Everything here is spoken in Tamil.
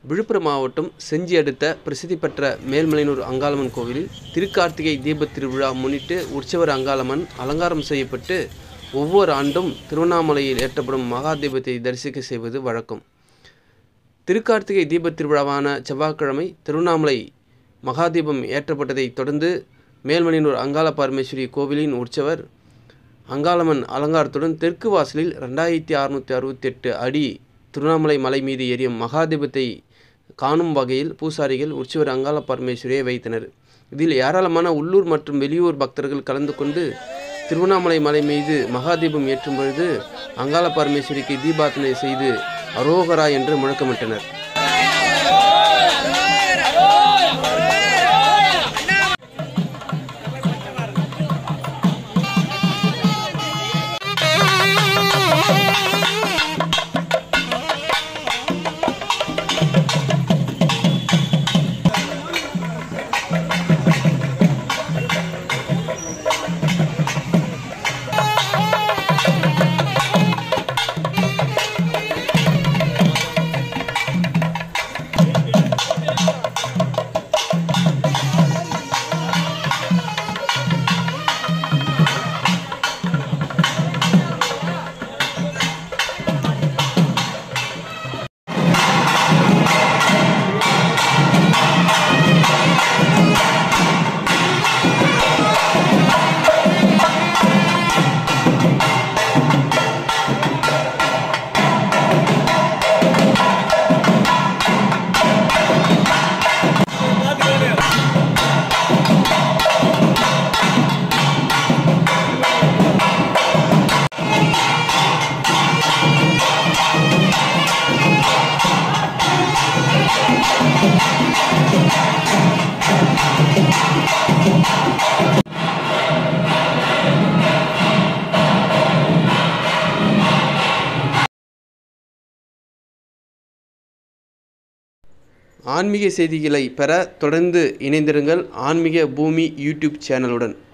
விழுப்புரம் மாவட்டம் செஞ்சி அடுத்த பிரசித்தி பெற்ற மேல்மலையனூர் அங்காளம்மன் கோவிலில் திருக்கார்த்திகை தீபத் திருவிழா முன்னிட்டு உற்சவர் அங்காளம்மன் அலங்காரம் செய்யப்பட்டு ஒவ்வொரு ஆண்டும் திருவண்ணாமலையில் ஏற்றப்படும் மகா தீபத்தை தரிசிக்க செய்வது வழக்கம் திருக்கார்த்திகை தீபத் திருவிழாவான செவ்வாய்க்கிழமை திருவண்ணாமலை மகாதீபம் ஏற்றப்பட்டதை தொடர்ந்து மேல்மலையனூர் அங்காள பரமேஸ்வரி கோவிலின் உற்சவர் அங்காளம்மன் அலங்காரத்துடன் தெற்கு வாசலில் ரெண்டாயிரத்தி அறுநூற்றி அறுபத்தெட்டு அடி திருவண்ணாமலை மலை மீது எரியும் மகாதீபத்தை காணும் வகையில் பூசாரிகள் உற்சவர் அங்காள பரமேஸ்வரியை வைத்தனர் இதில் ஏராளமான உள்ளூர் மற்றும் வெளியூர் பக்தர்கள் கலந்து கொண்டு திருவண்ணாமலை மலை மீது மகாதீபம் ஏற்றும் பொழுது அங்காள பரமேஸ்வரிக்கு தீபார்த்தனை செய்து அரோகரா என்று முழக்கமிட்டனர் ஆன்மீக செய்திகளை பெற தொடர்ந்து இணைந்திருங்கள் ஆன்மீக பூமி யூடியூப் சேனலுடன்